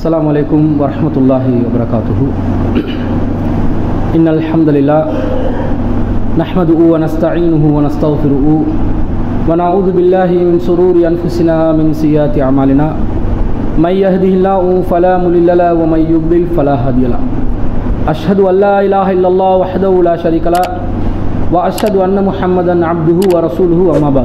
السلام عليكم ورحمة الله وبركاته إن الحمد لله نحمده ونستعينه ونستغفره ونعوذ بالله من شرور أنفسنا من سيئات أعمالنا من يهده الله فلا مضل له ومن يضلل فلا هادي له أشهد أن لا إله إلا الله وحده لا شريك له وأشهد أن محمدا عبده ورسوله أما بعد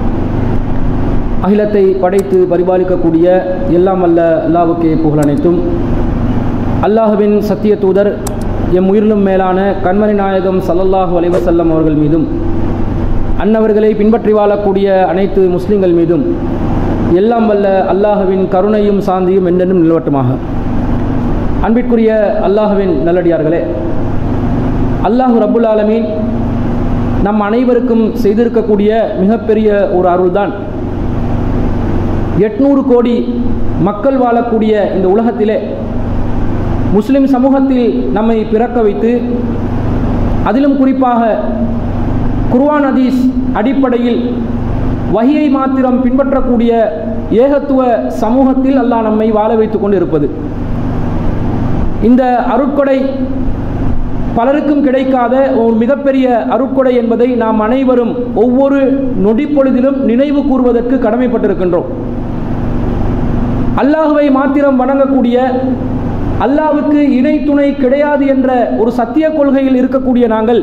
அகிலத்தை படைத்து பரிபாலிக்கக்கூடிய எல்லாம் அல்ல அல்லாவுக்கே புகழ் அனைத்தும் அல்லாஹுவின் சத்திய தூதர் எம் உயிரிலும் மேலான கண்மணி நாயகம் சல்லல்லாஹு அலைவசல்லம் அவர்கள் மீதும் அன்னவர்களை பின்பற்றி வாழக்கூடிய அனைத்து முஸ்லிம்கள் மீதும் எல்லாம் வல்ல அல்லாஹுவின் கருணையும் சாந்தியும் என்றென்றும் நிலவட்டுமாக அன்பிற்குரிய அல்லாஹுவின் நல்லடியார்களே அல்லாஹு ரப்புல் ஆலமீன் நம் அனைவருக்கும் செய்திருக்கக்கூடிய மிகப்பெரிய ஒரு அருள்தான் எட்நூறு கோடி மக்கள் வாழக்கூடிய இந்த உலகத்திலே முஸ்லிம் சமூகத்தில் நம்மை பிறக்க வைத்து அதிலும் குறிப்பாக குர்வான் ஹதீஸ் அடிப்படையில் வகியை மாத்திரம் பின்பற்றக்கூடிய ஏகத்துவ சமூகத்தில் அல்லாஹ் நம்மை வாழ வைத்துக் கொண்டு இருப்பது இந்த அருட்கொடை பலருக்கும் கிடைக்காத ஒரு மிகப்பெரிய அருட்கொடை என்பதை நாம் அனைவரும் ஒவ்வொரு நொடிப்பொழுதிலும் நினைவு கூறுவதற்கு கடமைப்பட்டிருக்கின்றோம் அல்லாஹுவை மாத்திரம் வணங்கக்கூடிய அல்லாவுக்கு இணை துணை கிடையாது என்ற ஒரு சத்திய கொள்கையில் இருக்கக்கூடிய நாங்கள்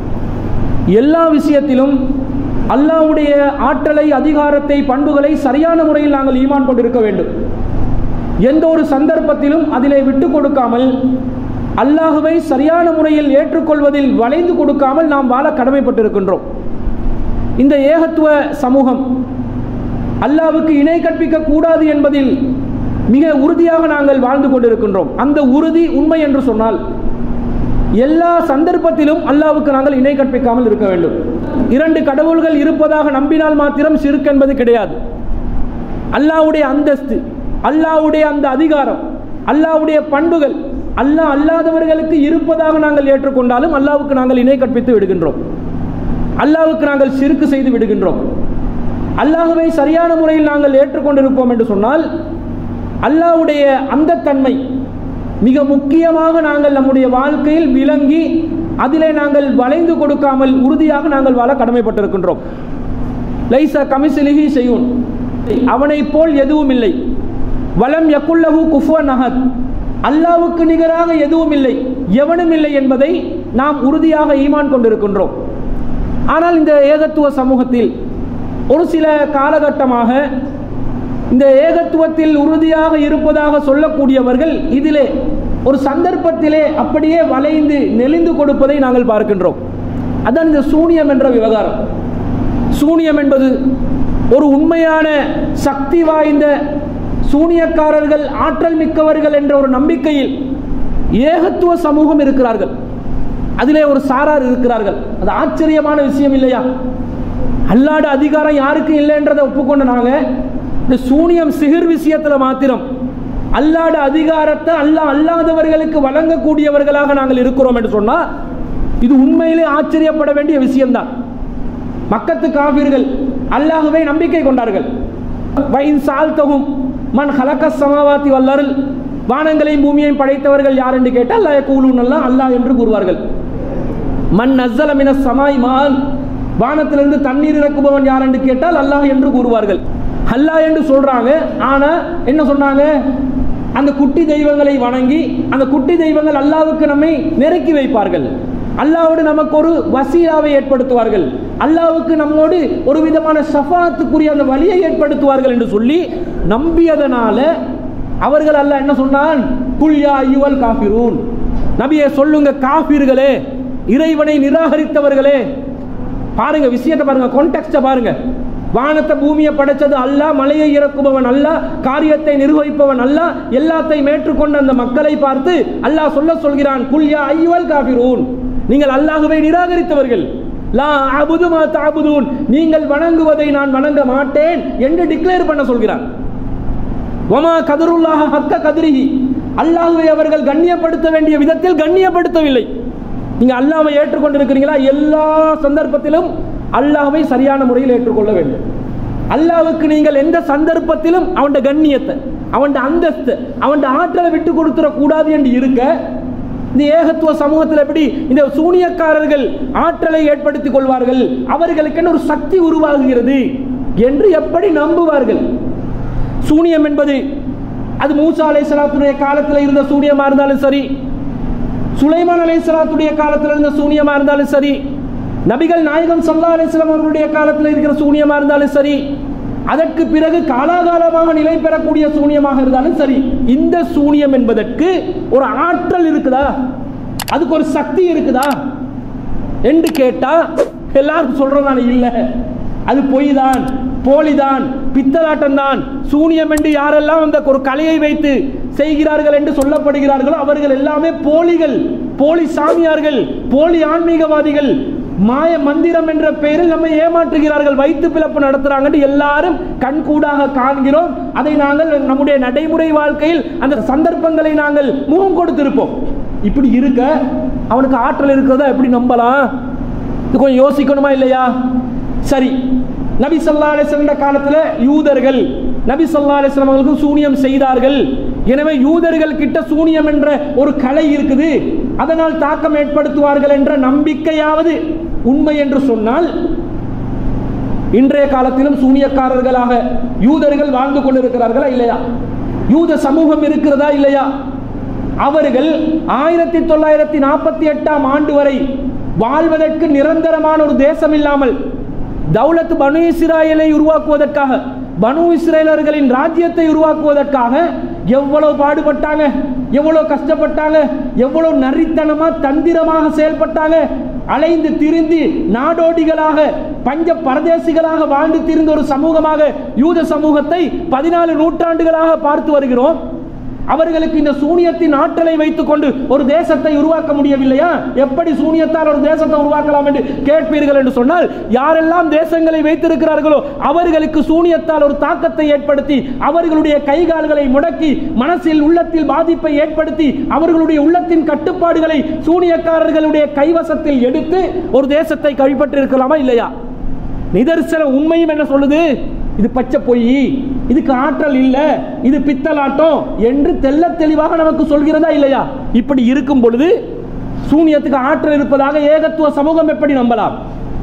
எல்லா விஷயத்திலும் அல்லாவுடைய ஆற்றலை அதிகாரத்தை பண்புகளை சரியான முறையில் நாங்கள் ஈமான் கொண்டிருக்க வேண்டும் எந்த ஒரு சந்தர்ப்பத்திலும் அதிலே விட்டு கொடுக்காமல் அல்லாஹுவை சரியான முறையில் ஏற்றுக்கொள்வதில் வளைந்து கொடுக்காமல் நாம் வாழ கடமைப்பட்டிருக்கின்றோம் இந்த ஏகத்துவ சமூகம் அல்லாவுக்கு இணை கற்பிக்க கூடாது என்பதில் மிக உறுதியாக நாங்கள் வாழ்ந்து கொண்டிருக்கின்றோம் அந்த உறுதி உண்மை என்று சொன்னால் எல்லா சந்தர்ப்பத்திலும் அல்லாவுக்கு நாங்கள் இணை கற்பிக்காமல் இருக்க வேண்டும் இரண்டு கடவுள்கள் இருப்பதாக நம்பினால் மாத்திரம் சிறுக்கு என்பது கிடையாது அல்லாவுடைய அந்தஸ்து அல்லாவுடைய அந்த அதிகாரம் அல்லாவுடைய பண்புகள் அல்லாஹ் அல்லாதவர்களுக்கு இருப்பதாக நாங்கள் ஏற்றுக்கொண்டாலும் அல்லாவுக்கு நாங்கள் இணை கற்பித்து விடுகின்றோம் அல்லாவுக்கு நாங்கள் சிறுக்கு செய்து விடுகின்றோம் அல்லாஹுவை சரியான முறையில் நாங்கள் ஏற்றுக்கொண்டிருப்போம் என்று சொன்னால் அல்லாவுடைய அந்த தன்மை மிக முக்கியமாக நாங்கள் நம்முடைய வாழ்க்கையில் விளங்கி அதிலே நாங்கள் வளைந்து கொடுக்காமல் உறுதியாக நாங்கள் வாழ கடமைப்பட்டிருக்கின்றோம் லைசா கமிசிலிஹி செய்யும் அவனை போல் எதுவும் இல்லை வலம் யக்குல்லஹு குஃபுவ நகத் அல்லாவுக்கு நிகராக எதுவும் இல்லை எவனும் இல்லை என்பதை நாம் உறுதியாக ஈமான் கொண்டிருக்கின்றோம் ஆனால் இந்த ஏகத்துவ சமூகத்தில் ஒரு சில காலகட்டமாக இந்த ஏகத்துவத்தில் உறுதியாக இருப்பதாக சொல்லக்கூடியவர்கள் இதிலே ஒரு சந்தர்ப்பத்திலே அப்படியே வளைந்து நெளிந்து கொடுப்பதை நாங்கள் பார்க்கின்றோம் அதான் இந்த சூனியம் என்ற விவகாரம் சூனியம் என்பது ஒரு உண்மையான சக்தி வாய்ந்த சூனியக்காரர்கள் ஆற்றல் மிக்கவர்கள் என்ற ஒரு நம்பிக்கையில் ஏகத்துவ சமூகம் இருக்கிறார்கள் அதிலே ஒரு சாரார் இருக்கிறார்கள் அது ஆச்சரியமான விஷயம் இல்லையா அல்லாட அதிகாரம் யாருக்கும் இல்லைன்றதை ஒப்புக்கொண்ட நாங்கள் இந்த சூனியம் சிகிர் விஷயத்தில் மாத்திரம் அல்லாட அதிகாரத்தை அல்லா அல்லாதவர்களுக்கு வழங்கக்கூடியவர்களாக நாங்கள் இருக்கிறோம் என்று சொன்னால் இது உண்மையிலே ஆச்சரியப்பட வேண்டிய விஷயம்தான் மக்கத்து காவிர்கள் அல்லாஹுவை நம்பிக்கை கொண்டார்கள் வைன் சால்தகும் மண் ஹலக்க சமாவாத்தி வல்லருள் வானங்களையும் பூமியையும் படைத்தவர்கள் யார் என்று கேட்டால் அல்லா கூலூன் அல்லா அல்லாஹ் என்று கூறுவார்கள் மண் நஸ்ஸல மின சமாய் மான் வானத்திலிருந்து தண்ணீர் இறக்குபவன் யார் என்று கேட்டால் அல்லாஹ் என்று கூறுவார்கள் அல்லாஹ் என்று சொல்றாங்க ஆனா என்ன சொன்னாங்க அந்த குட்டி தெய்வங்களை வணங்கி அந்த குட்டி தெய்வங்கள் அல்லாவுக்கு நம்மை நெருக்கி வைப்பார்கள் அல்லாவோடு நமக்கு ஒரு வசீலாவை ஏற்படுத்துவார்கள் அல்லாவுக்கு நம்மோடு ஒரு விதமான சஃபாத்துக்குரிய அந்த வழியை ஏற்படுத்துவார்கள் என்று சொல்லி நம்பியதனால அவர்கள் அல்ல என்ன சொன்னான் குல்யா யுவல் காபிரூன் நபியை சொல்லுங்க காபிர்களே இறைவனை நிராகரித்தவர்களே பாருங்க விஷயத்தை பாருங்க கான்டெக்ட பாருங்க வானத்தை பூமியை படைச்சது அல்ல மலையை இறக்குபவன் அல்ல காரியத்தை நிர்வகிப்பவன் அல்ல எல்லாத்தையும் ஏற்றுக்கொண்ட அந்த மக்களை பார்த்து அல்லாஹ் சொல்ல சொல்கிறான் குல்யா ஐயுவல் காபிரூன் நீங்கள் அல்லாஹுவை நிராகரித்தவர்கள் லா அபுது மா தாபுதூன் நீங்கள் வணங்குவதை நான் வணங்க மாட்டேன் என்று டிக்ளேர் பண்ண சொல்கிறான் ஒமா கதருல்லாஹ ஹக்க கதிரிஹி அல்லாஹுவை அவர்கள் கண்ணியப்படுத்த வேண்டிய விதத்தில் கண்ணியப்படுத்தவில்லை நீங்க அல்லாஹ்வை ஏற்றுக்கொண்டிருக்கிறீங்களா எல்லா சந்தர்ப்பத்திலும் அல்லாஹ்வை சரியான முறையில் ஏற்றுக்கொள்ள வேண்டும் அல்லாஹ்வுக்கு நீங்கள் எந்த சந்தர்ப்பத்திலும் அவனுடைய கண்ணியத்தை அவன் அந்தஸ்து அவன் ஆற்றலை விட்டு கொடுத்துட கூடாது என்று இருக்க இந்த ஏகத்துவ சமூகத்தில் எப்படி இந்த சூனியக்காரர்கள் ஆற்றலை ஏற்படுத்திக் கொள்வார்கள் அவர்களுக்கு ஒரு சக்தி உருவாகுகிறது என்று எப்படி நம்புவார்கள் சூனியம் என்பது அது மூசா அலை சலாத்துடைய காலத்தில் இருந்த சூனியமா இருந்தாலும் சரி சுலைமான் அலை சலாத்துடைய காலத்தில் இருந்த சூனியமா இருந்தாலும் சரி நபிகள் நாயகம் சல்லா அலிஸ்லாம் அவர்களுடைய காலத்தில் இருக்கிற சூனியமா இருந்தாலும் சரி அதற்கு பிறகு காலாகாலமாக நிலை பெறக்கூடிய சூனியமாக இருந்தாலும் சரி இந்த சூனியம் என்பதற்கு ஒரு ஆற்றல் இருக்குதா அதுக்கு ஒரு சக்தி இருக்குதா என்று கேட்டா எல்லாரும் சொல்றதான இல்லை அது பொய் தான் போலிதான் பித்தலாட்டம் தான் சூனியம் என்று யாரெல்லாம் அந்த ஒரு கலையை வைத்து செய்கிறார்கள் என்று சொல்லப்படுகிறார்களோ அவர்கள் எல்லாமே போலிகள் போலி சாமியார்கள் போலி ஆன்மீகவாதிகள் மாய மந்திரம் என்ற பெயரில் நம்மை ஏமாற்றுகிறார்கள் வைத்து பிளப்பு நடத்துறாங்க எல்லாரும் கண்கூடாக காண்கிறோம் அதை நாங்கள் நம்முடைய நடைமுறை வாழ்க்கையில் அந்த சந்தர்ப்பங்களை நாங்கள் முகம் கொடுத்திருப்போம் இப்படி இருக்க அவனுக்கு ஆற்றல் இருக்கிறதா எப்படி நம்பலாம் இது கொஞ்சம் யோசிக்கணுமா இல்லையா சரி நபி சொல்லா அலிஸ்லம் காலத்தில் யூதர்கள் நபி சொல்லா அலிஸ்லாம் அவர்களுக்கு சூனியம் செய்தார்கள் எனவே யூதர்கள் கிட்ட சூனியம் என்ற ஒரு கலை இருக்குது அதனால் தாக்கம் ஏற்படுத்துவார்கள் என்ற நம்பிக்கையாவது உண்மை என்று சொன்னால் இன்றைய காலத்திலும் சூனியக்காரர்களாக யூதர்கள் வாழ்ந்து கொண்டிருக்கிறார்களா இல்லையா யூத சமூகம் இருக்கிறதா இல்லையா அவர்கள் ஆயிரத்தி தொள்ளாயிரத்தி நாற்பத்தி எட்டாம் ஆண்டு வரை வாழ்வதற்கு நிரந்தரமான ஒரு தேசம் இல்லாமல் தௌலத் பனு இஸ்ராயலை உருவாக்குவதற்காக பனு இஸ்ரேலர்களின் ராஜ்யத்தை உருவாக்குவதற்காக எவ்வளவு பாடுபட்டாங்க எவ்வளவு கஷ்டப்பட்டாங்க எவ்வளவு நரித்தனமா தந்திரமாக செயல்பட்டாங்க அலைந்து திரிந்து நாடோடிகளாக பஞ்ச பரதேசிகளாக வாழ்ந்து திரிந்த ஒரு சமூகமாக யூத சமூகத்தை பதினாலு நூற்றாண்டுகளாக பார்த்து வருகிறோம் அவர்களுக்கு இந்த சூனியத்தின் ஆற்றலை வைத்துக் கொண்டு ஒரு தேசத்தை உருவாக்க முடியவில்லையா எப்படி சூனியத்தால் ஒரு தேசத்தை உருவாக்கலாம் என்று கேட்பீர்கள் என்று சொன்னால் யாரெல்லாம் தேசங்களை வைத்திருக்கிறார்களோ அவர்களுக்கு சூனியத்தால் ஒரு தாக்கத்தை ஏற்படுத்தி அவர்களுடைய கைகால்களை முடக்கி மனசில் உள்ளத்தில் பாதிப்பை ஏற்படுத்தி அவர்களுடைய உள்ளத்தின் கட்டுப்பாடுகளை சூனியக்காரர்களுடைய கைவசத்தில் எடுத்து ஒரு தேசத்தை கைப்பற்றிருக்கலாமா இல்லையா நிதர்சன உண்மையும் என்ன சொல்லுது இது பச்சை பொய் இதுக்கு ஆற்றல் இல்லை இது பித்தலாட்டம் என்று தெல்ல தெளிவாக நமக்கு சொல்கிறதா இல்லையா இப்படி இருக்கும் பொழுது சூனியத்துக்கு ஆற்றல் இருப்பதாக ஏகத்துவ சமூகம் எப்படி நம்பலாம்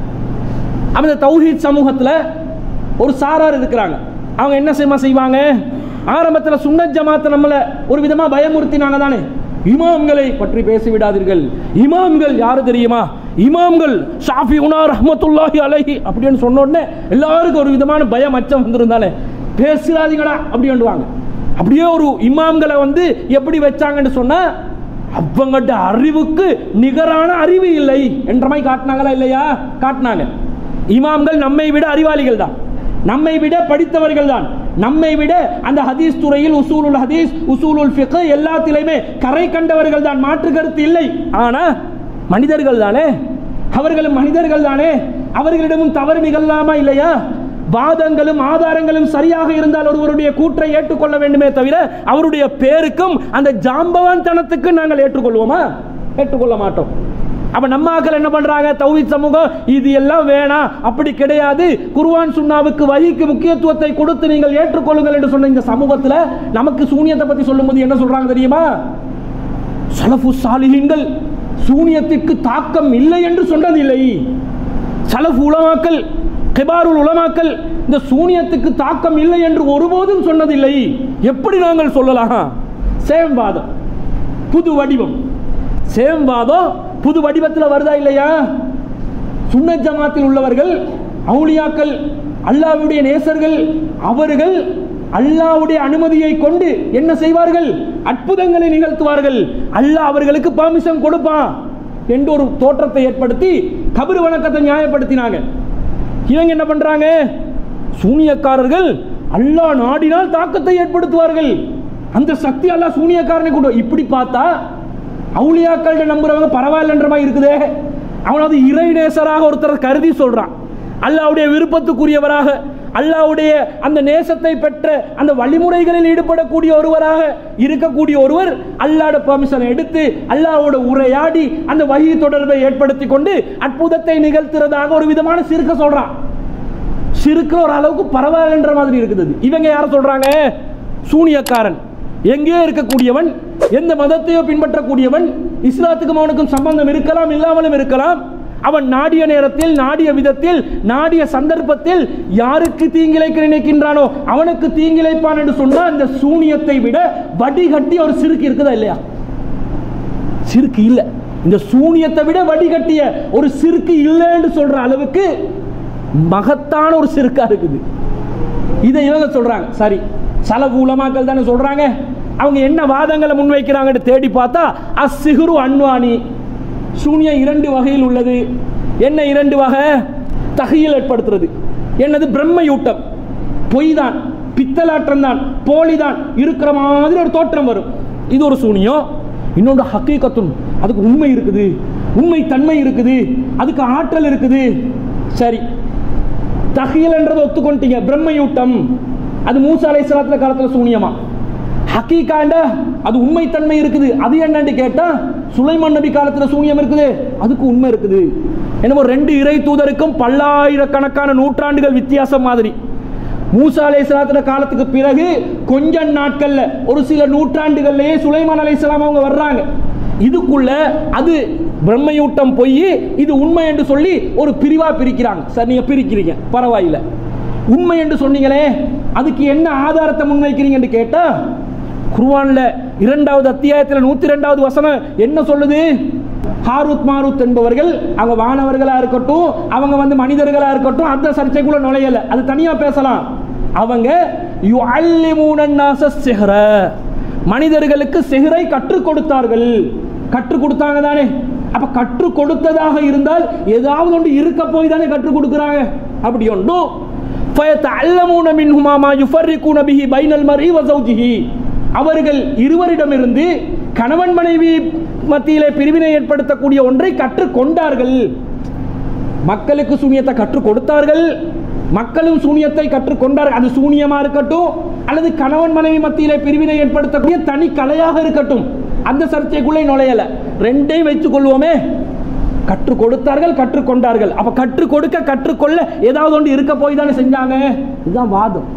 அந்த தௌஹீத் சமூகத்தில் ஒரு சாரார் இருக்கிறாங்க அவங்க என்ன செய்யுமா செய்வாங்க ஆரம்பத்தில் சுன்னத் ஜமாத்தை நம்மளை ஒரு விதமாக பயமுறுத்தினாங்க தானே இமாம்களை பற்றி பேசிவிடாதீர்கள் இமாம்கள் யாரு தெரியுமா இமாம்கள் ஷாஃபி உனா ரஹமத்துல்லாஹி அலைஹி அப்படின்னு சொன்ன உடனே எல்லாருக்கும் ஒரு விதமான பயம் அச்சம் வந்திருந்தாலே பேசிடாதீங்கடா அப்படின்டுவாங்க அப்படியே ஒரு இமாம்களை வந்து எப்படி வச்சாங்கன்னு சொன்னா அவங்கள்ட்ட அறிவுக்கு நிகரான அறிவு இல்லை என்ற மாதிரி காட்டினாங்களா இல்லையா காட்டினாங்க இமாம்கள் நம்மை விட அறிவாளிகள் தான் நம்மை விட படித்தவர்கள் தான் நம்மை விட அந்த ஹதீஸ் துறையில் உசூலுல் ஹதீஸ் உசூலுல் ஃபிக் எல்லாத்திலையுமே கரை கண்டவர்கள் தான் மாற்று கருத்து இல்லை ஆனா மனிதர்கள் தானே அவர்களும் மனிதர்கள் தானே அவர்களிடமும் தவறு நிகழலாமா இல்லையா வாதங்களும் ஆதாரங்களும் சரியாக இருந்தால் ஒருவருடைய கூற்றை ஏற்றுக்கொள்ள வேண்டுமே தவிர அவருடைய பேருக்கும் அந்த ஜாம்பவான் தனத்துக்கு நாங்கள் ஏற்றுக்கொள்வோமா ஏற்றுக்கொள்ள மாட்டோம் அப்ப நம்ம ஆக்கள் என்ன பண்றாங்க தௌஹீத் சமூகம் இது எல்லாம் வேணாம் அப்படி கிடையாது குர்ஆன் சுன்னாவுக்கு வஹிக்கு முக்கியத்துவத்தை கொடுத்து நீங்கள் ஏற்றுக்கொள்ளுங்கள் என்று சொன்ன இந்த சமூகத்துல நமக்கு சூனியத்தை பத்தி சொல்லும்போது என்ன சொல்றாங்க தெரியுமா சலஃபு சாலிஹீன்கள் சூனியத்திற்கு தாக்கம் இல்லை என்று சொன்னதில்லை சலஃபு உலமாக்கல் கிபாருல் உலமாக்கல் இந்த சூனியத்துக்கு தாக்கம் இல்லை என்று ஒருபோதும் சொன்னதில்லை எப்படி நாங்கள் சொல்லலாம் சேம் வாதம் புது வடிவம் சேம் வாதம் புது வடிவத்தில் வருதா இல்லையா சுன்னத் ஜமாத்தில் உள்ளவர்கள் அவுளியாக்கள் அல்லாவுடைய நேசர்கள் அவர்கள் அல்லாவுடைய அனுமதியை கொண்டு என்ன செய்வார்கள் அற்புதங்களை நிகழ்த்துவார்கள் அல்லாஹ் அவர்களுக்கு பர்மிஷன் கொடுப்பான் என்று ஒரு தோற்றத்தை ஏற்படுத்தி கபரு வணக்கத்தை நியாயப்படுத்தினாங்க இவங்க என்ன பண்றாங்க சூனியக்காரர்கள் அல்லாஹ் நாடினால் தாக்கத்தை ஏற்படுத்துவார்கள் அந்த சக்தி அல்லாஹ் சூனியக்காரனை கொண்டு இப்படி பார்த்தா அவுளியாக்கள்கிட்ட நம்புறவங்க பரவாயில்லன்ற மாதிரி இருக்குதே அவனது இறை நேசராக ஒருத்தர் கருதி சொல்றான் அல்லாவுடைய விருப்பத்துக்குரியவராக அல்லாவுடைய அந்த நேசத்தை பெற்ற அந்த வழிமுறைகளில் ஈடுபடக்கூடிய ஒருவராக இருக்கக்கூடிய ஒருவர் அல்லாட பர்மிஷன் எடுத்து அல்லாவோட உரையாடி அந்த வகி தொடர்பை ஏற்படுத்தி கொண்டு அற்புதத்தை நிகழ்த்துறதாக ஒரு விதமான சிறுக்க சொல்றான் சிறுக்கிற ஒரு அளவுக்கு பரவாயில்லன்ற மாதிரி இருக்குது இவங்க யார சொல்றாங்க சூனியக்காரன் எங்கேயோ இருக்கக்கூடியவன் எந்த மதத்தையோ பின்பற்றக்கூடியவன் இஸ்லாத்துக்கும் அவனுக்கும் சம்பந்தம் இருக்கலாம் இல்லாமலும் இருக்கலாம் அவன் நாடிய நேரத்தில் நாடிய விதத்தில் நாடிய சந்தர்ப்பத்தில் யாருக்கு தீங்கிழைக்க நினைக்கின்றானோ அவனுக்கு தீங்கிழைப்பான் என்று சொன்னால் இந்த சூனியத்தை விட வடிகட்டி ஒரு சிறுக்கு இருக்குதா இல்லையா சிறுக்கு இல்லை இந்த சூனியத்தை விட வடிகட்டிய ஒரு சிறுக்கு இல்லைன்னு சொல்ற அளவுக்கு மகத்தான ஒரு சிறுக்கா இருக்குது இதை இவங்க சொல்றாங்க சரி சலவு உலமாக்கள் தானே சொல்றாங்க அவங்க என்ன வாதங்களை முன்வைக்கிறாங்கன்னு தேடி பார்த்தா அசிகுரு அன்வானி சூனியம் இரண்டு வகையில் உள்ளது என்ன இரண்டு வகை தகையில் ஏற்படுத்துறது என்னது பிரம்மயூட்டம் பொய் தான் பித்தலாட்டம் தான் போலி தான் இருக்கிற மாதிரி ஒரு தோற்றம் வரும் இது ஒரு சூனியம் இன்னொன்று ஹக்கீகத்துன் அதுக்கு உண்மை இருக்குது உண்மை தன்மை இருக்குது அதுக்கு ஆற்றல் இருக்குது சரி தஹியல் என்றதை ஒத்துக்கொண்டீங்க பிரம்மயூட்டம் அது மூசா அலை காலத்தில் சூனியமா ஹக்கீகாண்ட அது உண்மைத்தன்மை இருக்குது அது என்னன்னு கேட்டா சுலைமான் நபி காலத்துல சூனியம் இருக்குது அதுக்கு உண்மை இருக்குது என்னமோ ரெண்டு இறை தூதருக்கும் பல்லாயிரக்கணக்கான நூற்றாண்டுகள் வித்தியாசம் மாதிரி மூசா அலை காலத்துக்கு பிறகு கொஞ்ச நாட்கள்ல ஒரு சில நூற்றாண்டுகள்லயே சுலைமான் அலை அவங்க வர்றாங்க இதுக்குள்ள அது பிரம்மயூட்டம் பொய் இது உண்மை என்று சொல்லி ஒரு பிரிவா பிரிக்கிறாங்க சார் நீங்க பிரிக்கிறீங்க பரவாயில்லை உண்மை என்று சொன்னீங்களே அதுக்கு என்ன ஆதாரத்தை முன்வைக்கிறீங்கன்னு கேட்டா குர்ஆன்ல இரண்டாவது அத்தியாயத்தில் நூத்தி ரெண்டாவது வசனம் என்ன சொல்லுது ஹாரூத் மாரூத் என்பவர்கள் அவங்க வானவர்களா இருக்கட்டும் அவங்க வந்து மனிதர்களா இருக்கட்டும் அந்த சர்ச்சைக்குள்ள நுழையல அது தனியா பேசலாம் அவங்க யுஅல்லிமூன நாஸ சிஹ்ர மனிதர்களுக்கு சிஹரை கற்றுக் கொடுத்தார்கள் கற்றுக் கொடுத்தாங்க தானே அப்ப கற்றுக் கொடுத்ததாக இருந்தால் ஏதாவது ஒன்று இருக்க போய் தானே கற்றுக் கொடுக்குறாங்க அப்படி ஒன்றும் ஃபயத்தஅல்லமூன மின்ஹுமா மா யுஃபர்ரிகூன பிஹி பைனல் மர்இ வ ஸௌஜிஹி அவர்கள் இருவரிடமிருந்து கணவன் மனைவி மத்தியிலே பிரிவினை ஏற்படுத்தக்கூடிய ஒன்றை கற்றுக்கொண்டார்கள் மக்களுக்கு சூனியத்தை கற்றுக் கொடுத்தார்கள் மக்களும் சூனியத்தை கற்றுக்கொண்டார்கள் அது சூனியமா இருக்கட்டும் அல்லது கணவன் மனைவி மத்தியிலே பிரிவினை ஏற்படுத்தக்கூடிய தனி கலையாக இருக்கட்டும் அந்த சர்ச்சைக்குள்ளே நுழையல ரெண்டையும் வைத்துக் கொள்வோமே கற்றுக் கொடுத்தார்கள் கற்றுக்கொண்டார்கள் அப்ப கற்றுக் கொடுக்க கற்றுக்கொள்ள ஏதாவது ஒன்று இருக்க போய் தானே செஞ்சாங்க இதுதான் வாதம்